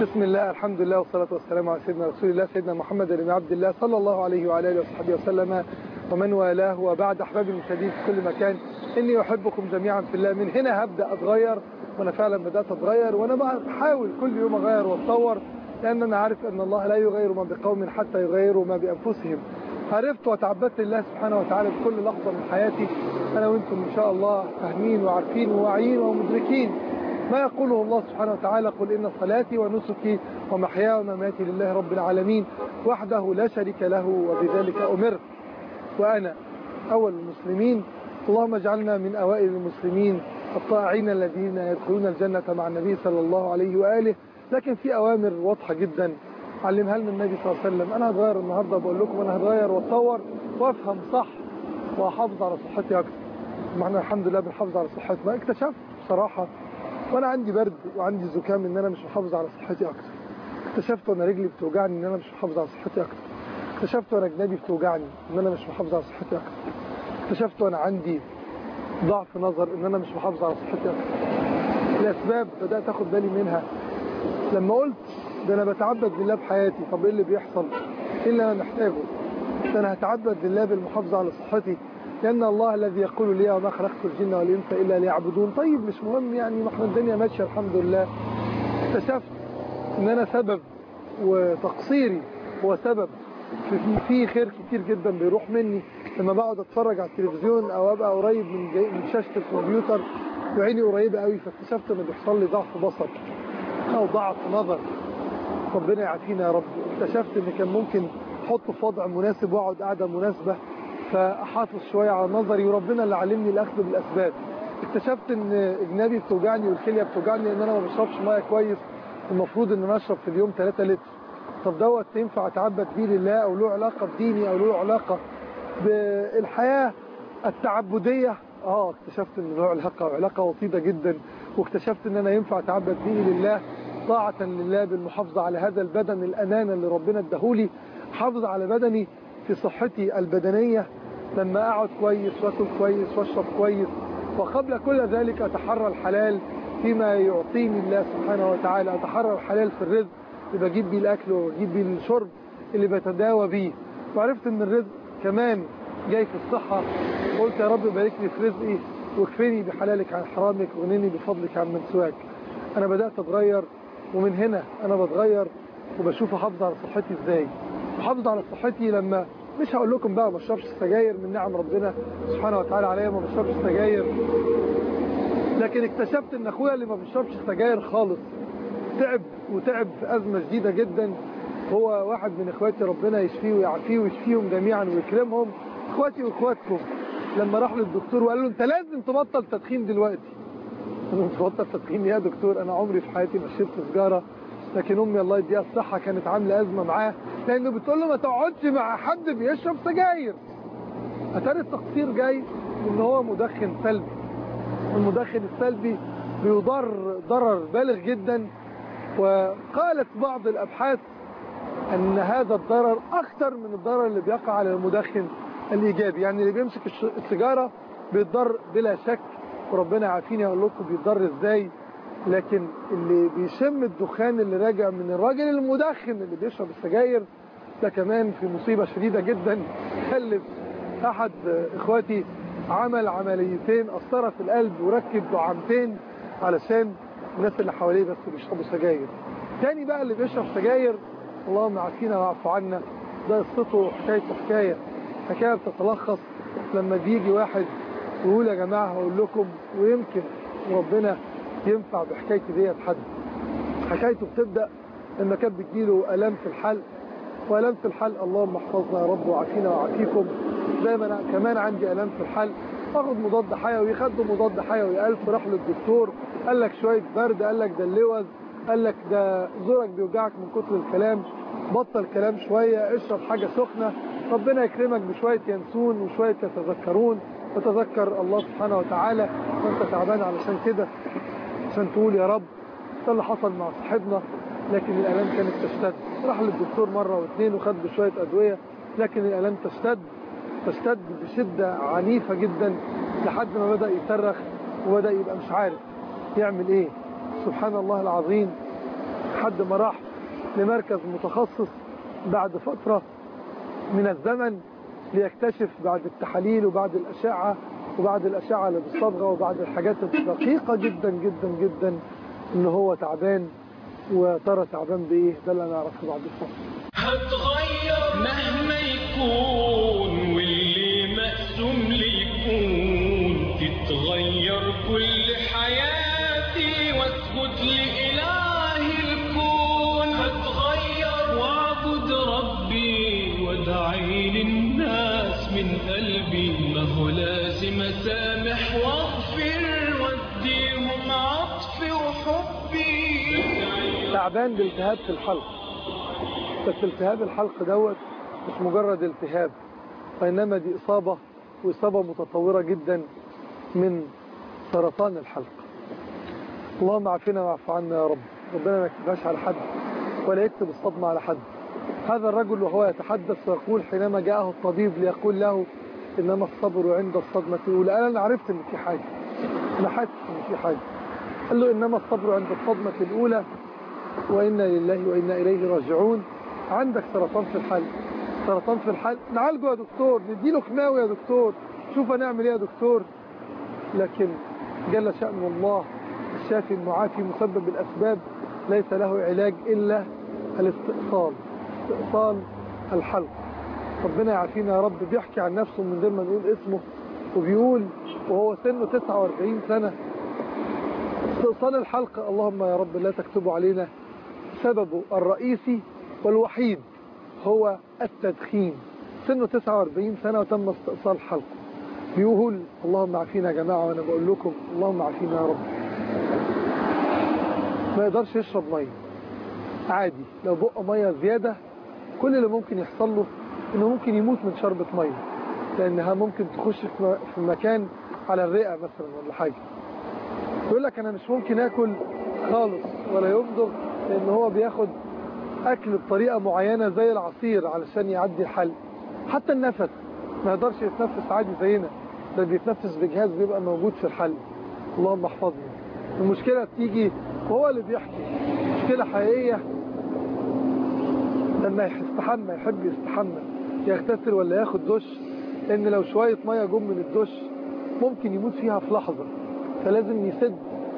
بسم الله الحمد لله والصلاة والسلام على سيدنا رسول الله سيدنا محمد بن عبد الله صلى الله عليه وعلى آله وصحبه وسلم ومن والاه وبعد أحبابي المشاهدين في كل مكان إني أحبكم جميعا في الله من هنا هبدأ أتغير وأنا فعلا بدأت أتغير وأنا بحاول كل يوم أغير وأتطور لأن أنا عارف أن الله لا يغير ما بقوم حتى يغيروا ما بأنفسهم عرفت وتعبدت الله سبحانه وتعالى بكل لحظة من حياتي أنا وأنتم إن شاء الله فاهمين وعارفين وواعيين ومدركين ما يقوله الله سبحانه وتعالى قل إن صلاتي ونسكي ومحياي ومماتي لله رب العالمين وحده لا شريك له وبذلك أمرت وأنا أول المسلمين اللهم اجعلنا من أوائل المسلمين الطائعين الذين يدخلون الجنة مع النبي صلى الله عليه وآله لكن في أوامر واضحة جدا علمها لنا النبي صلى الله عليه وسلم أنا هتغير النهاردة بقول لكم أنا هتغير وأتطور وأفهم صح وأحافظ على صحتي أكثر ما احنا الحمد لله بنحافظ على صحتنا اكتشفت بصراحة وانا عندي برد وعندي زكام ان انا مش محافظ على صحتي اكتر اكتشفت وانا رجلي بتوجعني ان انا مش محافظ على صحتي اكتر اكتشفت وانا جنابي بتوجعني ان انا مش محافظ على صحتي اكتر اكتشفت وانا عندي ضعف نظر ان انا مش محافظ على صحتي اكتر الاسباب بدات اخد بالي منها لما قلت ده انا بتعبد لله بحياتي طب ايه اللي بيحصل ايه اللي انا محتاجه ده انا هتعبد لله بالمحافظه على صحتي لأن الله الذي يقول لي وما خلقت الجن والإنس إلا ليعبدون طيب مش مهم يعني ما احنا الدنيا ماشية الحمد لله اكتشفت ان انا سبب وتقصيري هو سبب في في خير كتير جدا بيروح مني لما بقعد اتفرج على التلفزيون او ابقى قريب من من شاشة الكمبيوتر وعيني قريبة قوي فاكتشفت ان بيحصل لي ضعف بصر او ضعف نظر ربنا يعافينا يا رب اكتشفت ان كان ممكن احطه في وضع مناسب واقعد قاعدة مناسبة فاحافظ شوية على نظري وربنا اللي علمني الاخذ بالاسباب اكتشفت ان جنابي بتوجعني والكليه بتوجعني لان انا ما بشربش ميه كويس المفروض ان انا اشرب في اليوم 3 لتر طب دوت ينفع اتعبد بيه لله او له علاقه بديني او له علاقه بالحياه التعبديه اه اكتشفت ان له علاقه وعلاقه وطيده جدا واكتشفت ان انا ينفع اتعبد بيه لله طاعه لله بالمحافظه على هذا البدن الانان اللي ربنا اداهولي احافظ على بدني في صحتي البدنيه لما اقعد كويس واكل كويس واشرب كويس وقبل كل ذلك اتحرى الحلال فيما يعطيني الله سبحانه وتعالى اتحرى الحلال في الرزق اللي بجيب بيه الاكل وبجيب بيه الشرب اللي بتداوى بيه وعرفت ان الرزق كمان جاي في الصحة قلت يا رب بارك لي في رزقي واكفني بحلالك عن حرامك واغنني بفضلك عن من سواك انا بدأت اتغير ومن هنا انا بتغير وبشوف احافظ على صحتي ازاي احافظ على صحتي لما مش هقول لكم بقى ما بشربش سجاير من نعم ربنا سبحانه وتعالى عليا ما بشربش سجاير لكن اكتشفت ان اخويا اللي ما بيشربش سجاير خالص تعب وتعب في ازمه شديده جدا هو واحد من اخواتي ربنا يشفيه ويعافيه ويشفيهم جميعا ويكرمهم اخواتي واخواتكم لما راح للدكتور وقال له انت لازم تبطل تدخين دلوقتي انا تبطل تدخين يا دكتور انا عمري في حياتي ما شربت سيجاره لكن امي الله يديها الصحه كانت عامله ازمه معاه لانه بتقول له ما تقعدش مع حد بيشرب سجاير اتاري التقصير جاي ان هو مدخن سلبي المدخن السلبي بيضر ضرر بالغ جدا وقالت بعض الابحاث ان هذا الضرر اكثر من الضرر اللي بيقع على المدخن الايجابي يعني اللي بيمسك السيجاره بيتضر بلا شك وربنا يعافيني اقول لكم بيتضر ازاي لكن اللي بيشم الدخان اللي راجع من الراجل المدخن اللي بيشرب السجاير ده كمان في مصيبة شديدة جدا كلف احد اخواتي عمل عمليتين قسطره في القلب وركب دعامتين علشان الناس اللي حواليه بس بيشربوا سجاير تاني بقى اللي بيشرب سجاير اللهم عافينا واعف عنا ده قصته حكايته حكايه حكايه بتتلخص لما بيجي واحد ويقول يا جماعه هقول لكم ويمكن ربنا ينفع بحكايتي ديت حد حكايته بتبدا لما كانت بتجيله الام في الحلق والام في الحلق اللهم احفظنا يا رب وعافينا وعافيكم زي ما انا كمان عندي الام في الحلق اخد مضاد حيوي خد مضاد حيوي ألف راح للدكتور قال لك شويه برد قال لك ده اللوز قال لك ده زورك بيوجعك من كتر الكلام بطل كلام شويه اشرب حاجه سخنه ربنا يكرمك بشويه ينسون وشويه يتذكرون وتذكر الله سبحانه وتعالى وانت تعبان علشان كده عشان تقول يا رب ده اللي حصل مع صاحبنا لكن الالام كانت تشتد راح للدكتور مره واثنين وخد بشويه ادويه لكن الالام تشتد تشتد بشده عنيفه جدا لحد ما بدا يصرخ وبدا يبقى مش عارف يعمل ايه سبحان الله العظيم لحد ما راح لمركز متخصص بعد فترة من الزمن ليكتشف بعد التحاليل وبعد الأشعة وبعد الأشعة اللي بالصبغة وبعد الحاجات الدقيقة جدا جدا جدا إن هو تعبان وترى تعبان بإيه ده اللي نعرفه بعد الفصل هتغير مهما يكون واللي مقسوم لي يكون تتغير كل حياتي واسجد لإله الكون هتغير واعبد ربي وادعي للناس من قلبي ما هو لازم اسامح واغفر واديهم عطفي وحبي تعبان بالتهاب في الحلق بس التهاب الحلق دوت مش مجرد التهاب وإنما دي إصابة وإصابة متطورة جدا من سرطان الحلق اللهم عافنا واعف عنا يا رب ربنا ما يكتبهاش على حد ولا يكتب الصدمة على حد هذا الرجل وهو يتحدث ويقول حينما جاءه الطبيب ليقول له إنما الصبر عند الصدمة الأولى قال أنا عرفت إن في حاجة أنا حاسس إن في حاجة قال له إنما الصبر عند الصدمة الأولى وإنا لله وإنا إليه راجعون عندك سرطان في الحلق سرطان في الحلق نعالجه يا دكتور نديله كيماوي يا دكتور شوف هنعمل ايه يا دكتور لكن جل شأن الله الشافي المعافي مسبب الأسباب ليس له علاج إلا الاستئصال استئصال الحلق ربنا يعافينا يا رب بيحكي عن نفسه من غير ما نقول اسمه وبيقول وهو سنه 49 سنة استئصال الحلق اللهم يا رب لا تكتبه علينا سببه الرئيسي والوحيد هو التدخين سنه 49 سنة وتم استئصال حلقه بيقول اللهم عافينا يا جماعة وانا بقول لكم اللهم عافينا يا رب ما يقدرش يشرب مية عادي لو بق مية زيادة كل اللي ممكن يحصل له انه ممكن يموت من شربة مية لانها ممكن تخش في في مكان على الرئة مثلا ولا حاجة يقول لك انا مش ممكن اكل خالص ولا يمضغ لان هو بياخد اكل بطريقة معينة زي العصير علشان يعدي الحلق حتى النفس ما يقدرش يتنفس عادي زينا ده بيتنفس بجهاز بيبقى موجود في الحلق اللهم احفظنا المشكلة بتيجي وهو اللي بيحكي مشكلة حقيقية لما يستحمى يحب يستحمى يغتسل ولا ياخد دش لان لو شوية مية جم من الدش ممكن يموت فيها في لحظة فلازم يسد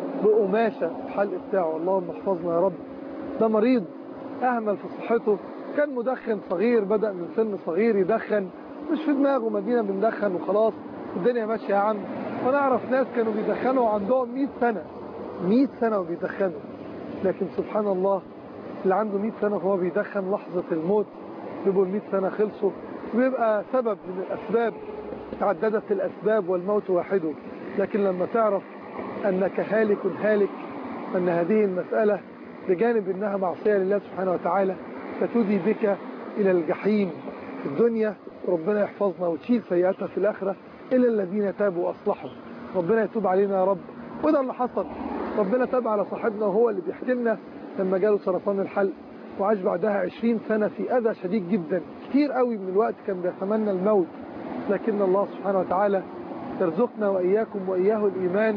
بقماشة الحلق بتاعه اللهم احفظنا يا رب ده مريض اهمل في صحته كان مدخن صغير بدأ من سن صغير يدخن مش في دماغه مدينة بندخن وخلاص الدنيا ماشية يا عم وانا اعرف ناس كانوا بيدخنوا عندهم 100 سنة 100 سنة وبيدخنوا لكن سبحان الله اللي عنده 100 سنة وهو بيدخن لحظة الموت بيبقوا ال 100 سنة خلصوا ويبقى سبب من الأسباب تعددت الأسباب والموت واحده لكن لما تعرف أنك هالك هالك أن هذه المسألة بجانب أنها معصية لله سبحانه وتعالى ستودي بك إلى الجحيم في الدنيا ربنا يحفظنا وتشيل سيئاتها في الآخرة إلا الذين تابوا وأصلحوا ربنا يتوب علينا يا رب وده اللي حصل ربنا تاب على صاحبنا وهو اللي بيحكي لنا لما جاله سرطان الحلق وعاش بعدها 20 سنة في أذى شديد جدا كتير قوي من الوقت كان بيتمنى الموت لكن الله سبحانه وتعالى يرزقنا وإياكم وإياه الإيمان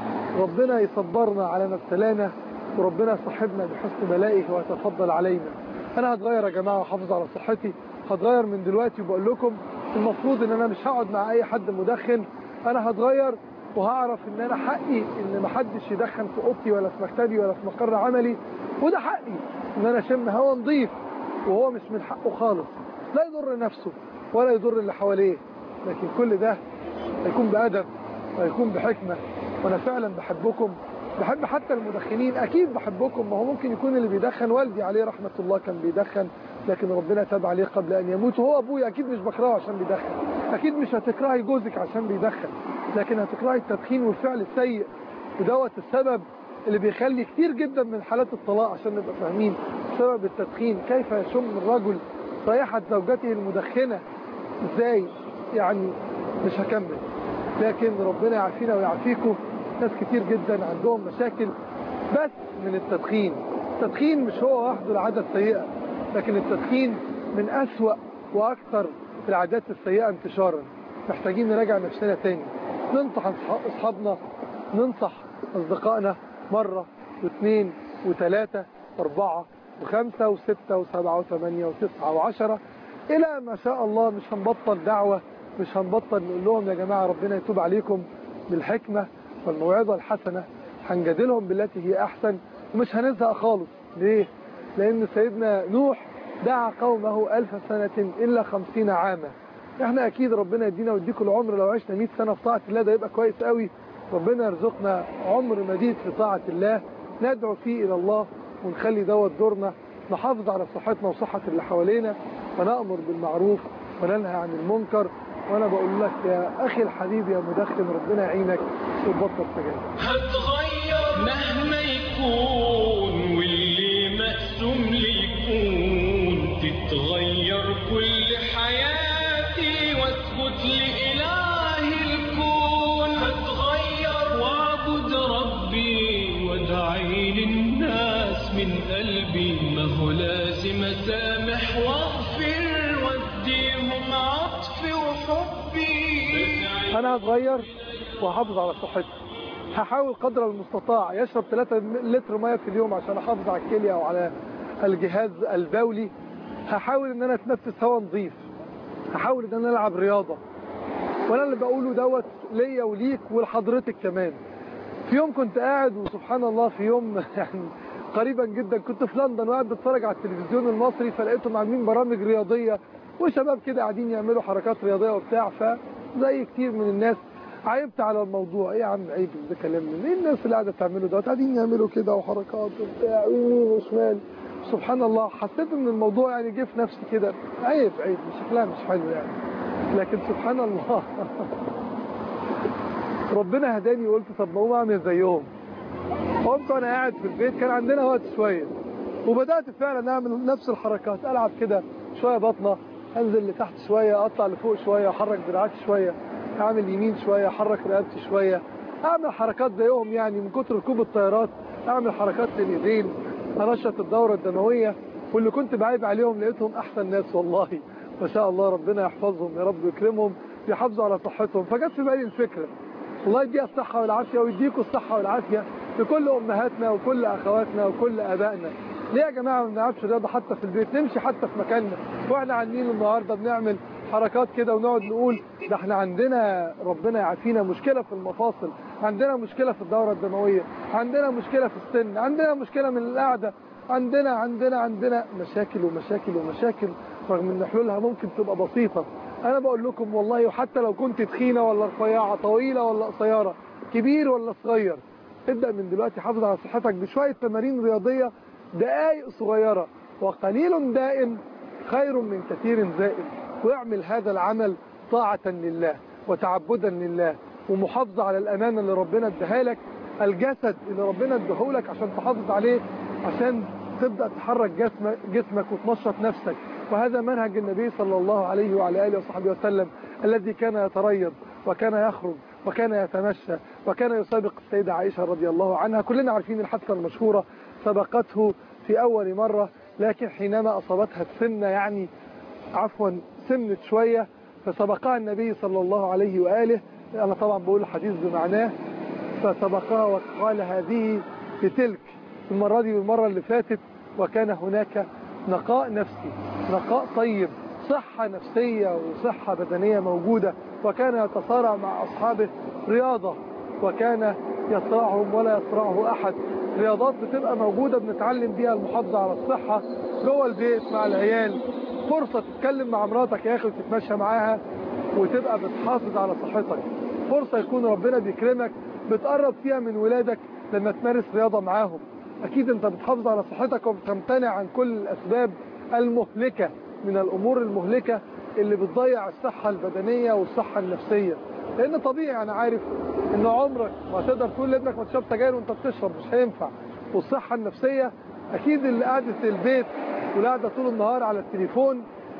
ربنا يصبرنا على ما ابتلانا وربنا يصحبنا بحسن بلائه ويتفضل علينا أنا هتغير يا جماعة وحافظ على صحتي هتغير من دلوقتي وبقول لكم المفروض ان انا مش هقعد مع اي حد مدخن انا هتغير وهعرف ان انا حقي ان محدش يدخن في اوضتي ولا في مكتبي ولا في مقر عملي وده حقي ان انا اشم هوا نظيف وهو مش من حقه خالص لا يضر نفسه ولا يضر اللي حواليه لكن كل ده هيكون بأدب وهيكون بحكمة وانا فعلا بحبكم بحب حتى المدخنين اكيد بحبكم ما هو ممكن يكون اللي بيدخن والدي عليه رحمة الله كان بيدخن لكن ربنا تاب عليه قبل ان يموت وهو ابويا اكيد مش بكرهه عشان بيدخن اكيد مش هتكرهي جوزك عشان بيدخن لكن هتكرهي التدخين والفعل السيء ودوت السبب اللي بيخلي كتير جدا من حالات الطلاق عشان نبقى فاهمين سبب التدخين كيف يشم الرجل رائحة زوجته المدخنة ازاي يعني مش هكمل لكن ربنا يعافينا ويعافيكم ناس كتير جدا عندهم مشاكل بس من التدخين التدخين مش هو وحده العادة السيئة لكن التدخين من أسوأ وأكثر العادات السيئة انتشارا محتاجين نراجع نفسنا تاني ننصح أصحابنا ننصح أصدقائنا مرة واثنين وثلاثة وأربعة وخمسة وستة وسبعة وثمانية وتسعة وعشرة إلى ما شاء الله مش هنبطل دعوة مش هنبطل نقول لهم يا جماعة ربنا يتوب عليكم بالحكمة والموعظة الحسنة هنجادلهم بالتي هي أحسن ومش هنزهق خالص ليه؟ لأن سيدنا نوح دعا قومه ألف سنة إلا خمسين عاما احنا أكيد ربنا يدينا ويديكم العمر لو عشنا 100 سنة في طاعة الله ده يبقى كويس قوي ربنا يرزقنا عمر مديد في طاعة الله ندعو فيه إلى الله ونخلي دوت دورنا نحافظ على صحتنا وصحة اللي حوالينا ونأمر بالمعروف وننهى عن المنكر وانا بقول لك يا اخي الحبيب يا مدخن ربنا يعينك وتبطل سجاير هتغير مهما يكون واللي مقسوم لي يكون تتغير كل حياتي واسجد لإله الكون هتغير واعبد ربي وادعي للناس من قلبي ما هو لازم اسامح واغفر واديهم عطفي وحبي انا هتغير وهحافظ على صحتي هحاول قدر المستطاع يشرب 3 لتر ميه في اليوم عشان احافظ على الكليه او على الجهاز البولي هحاول ان انا اتنفس هواء نظيف هحاول ان انا العب رياضه وانا اللي بقوله دوت ليا وليك ولحضرتك كمان في يوم كنت قاعد وسبحان الله في يوم يعني قريبا جدا كنت في لندن وقاعد بتفرج على التلفزيون المصري فلقيتهم عاملين برامج رياضيه وشباب كده قاعدين يعملوا حركات رياضيه وبتاع فزي كتير من الناس عيبت على الموضوع ايه يا عم عيب ده كلام من ايه الناس اللي قاعده تعمله دوت قاعدين يعملوا كده وحركات وبتاع ويمين وشمال سبحان الله حسيت ان الموضوع يعني جه في نفسي كده عيب عيب شكلها مش حلو يعني لكن سبحان الله ربنا هداني وقلت طب ما اقوم اعمل زيهم قمت وانا قاعد في البيت كان عندنا وقت شويه وبدات فعلا اعمل نفس الحركات العب كده شويه بطنه انزل لتحت شويه اطلع لفوق شويه احرك دراعاتي شويه اعمل يمين شويه احرك رقبتي شويه اعمل حركات زيهم يعني من كتر ركوب الطيارات اعمل حركات للايدين انشط الدوره الدمويه واللي كنت بعيب عليهم لقيتهم احسن ناس والله ما شاء الله ربنا يحفظهم يا رب ويكرمهم يحافظوا على صحتهم فجت في بالي الفكره الله يديها الصحة والعافية ويديكم الصحة والعافية لكل أمهاتنا وكل أخواتنا وكل آبائنا ليه يا جماعة ما بنلعبش رياضة حتى في البيت نمشي حتى في مكاننا واحنا على النيل النهاردة بنعمل حركات كده ونقعد نقول ده احنا عندنا ربنا يعافينا مشكلة في المفاصل عندنا مشكلة في الدورة الدموية عندنا مشكلة في السن عندنا مشكلة من القعدة عندنا عندنا عندنا مشاكل ومشاكل ومشاكل رغم ان حلولها ممكن تبقى بسيطة انا بقول لكم والله وحتى لو كنت تخينة ولا رفيعة طويلة ولا قصيرة كبير ولا صغير ابدأ من دلوقتي حافظ على صحتك بشوية تمارين رياضية دقائق صغيرة وقليل دائم خير من كثير زائد واعمل هذا العمل طاعة لله وتعبدا لله ومحافظة على الأمانة اللي ربنا اداها لك الجسد اللي ربنا اداهولك عشان تحافظ عليه عشان تبدأ تحرك جسمك, جسمك وتنشط نفسك وهذا منهج النبي صلى الله عليه وعلى آله وصحبه وسلم الذي كان يتريض وكان يخرج وكان يتمشى وكان يسابق السيدة عائشة رضي الله عنها كلنا عارفين الحادثة المشهورة سبقته في أول مرة لكن حينما أصابتها السنة يعني عفوا سمنت شوية فسبقها النبي صلى الله عليه وآله أنا طبعا بقول الحديث بمعناه فسبقها وقال هذه بتلك المرة دي والمرة اللي فاتت وكان هناك نقاء نفسي نقاء طيب صحة نفسية وصحة بدنية موجودة وكان يتصارع مع أصحابه رياضة وكان يصرعهم ولا يصرعه أحد رياضات بتبقى موجودة بنتعلم بيها المحافظة على الصحة جوه البيت مع العيال فرصة تتكلم مع مراتك يا أخي وتتمشى معاها وتبقى بتحافظ على صحتك فرصة يكون ربنا بيكرمك بتقرب فيها من ولادك لما تمارس رياضة معاهم أكيد أنت بتحافظ على صحتك وبتمتنع عن كل الأسباب المهلكة من الأمور المهلكة اللي بتضيع الصحة البدنية والصحة النفسية لأن طبيعي أنا عارف إن عمرك ما تقدر تقول لابنك ما تشرب سجاير وأنت بتشرب مش هينفع والصحة النفسية أكيد اللي قاعدة البيت واللي قاعدة طول النهار على التليفون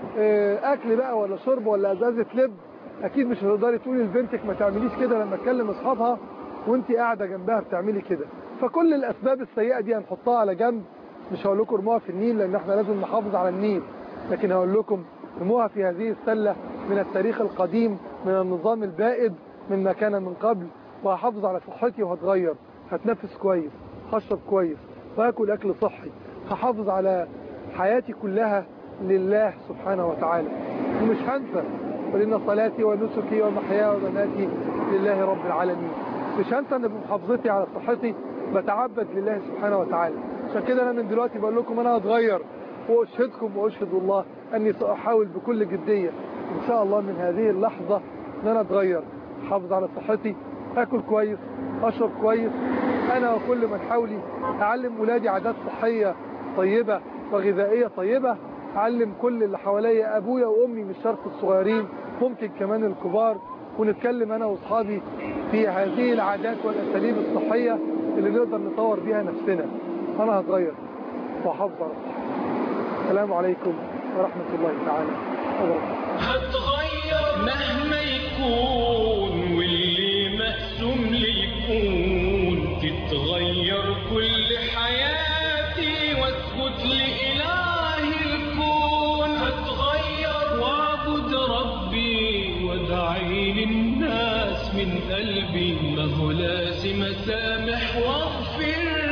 أكل بقى ولا شرب ولا أزازة لب أكيد مش هتقدري تقولي لبنتك ما تعمليش كده لما تكلم أصحابها وأنت قاعدة جنبها بتعملي كده فكل الأسباب السيئة دي هنحطها على جنب مش هقول لكم ارموها في النيل لأن احنا لازم نحافظ على النيل لكن هقول لكم ارموها في هذه السلة من التاريخ القديم من النظام البائد من ما كان من قبل وهحافظ على صحتي وهتغير هتنفس كويس هشرب كويس وهاكل أكل صحي هحافظ على حياتي كلها لله سبحانه وتعالى ومش هنسى ولأن صلاتي ونسكي ومحياي ومماتي لله رب العالمين مش هنسى ان بمحافظتي على صحتي بتعبد لله سبحانه وتعالى عشان كده انا من دلوقتي بقول لكم انا هتغير واشهدكم واشهد الله اني ساحاول بكل جديه ان شاء الله من هذه اللحظه ان انا اتغير احافظ على صحتي اكل كويس اشرب كويس انا وكل من حولي اعلم ولادي عادات صحيه طيبه وغذائيه طيبه اعلم كل اللي حواليا ابويا وامي مش شرط الصغيرين ممكن كمان الكبار ونتكلم انا واصحابي في هذه العادات والاساليب الصحيه اللي نقدر نطور بيها نفسنا انا هتغير واحافظ على صحتي السلام عليكم ورحمه الله تعالى وبركاته هتغير مهما يكون واللي مقسوم لي يكون تتغير كل حياتي واسجد لإله الكون هتغير واعبد ربي وادعي للناس من قلبي ما هو لازم اسامح واغفر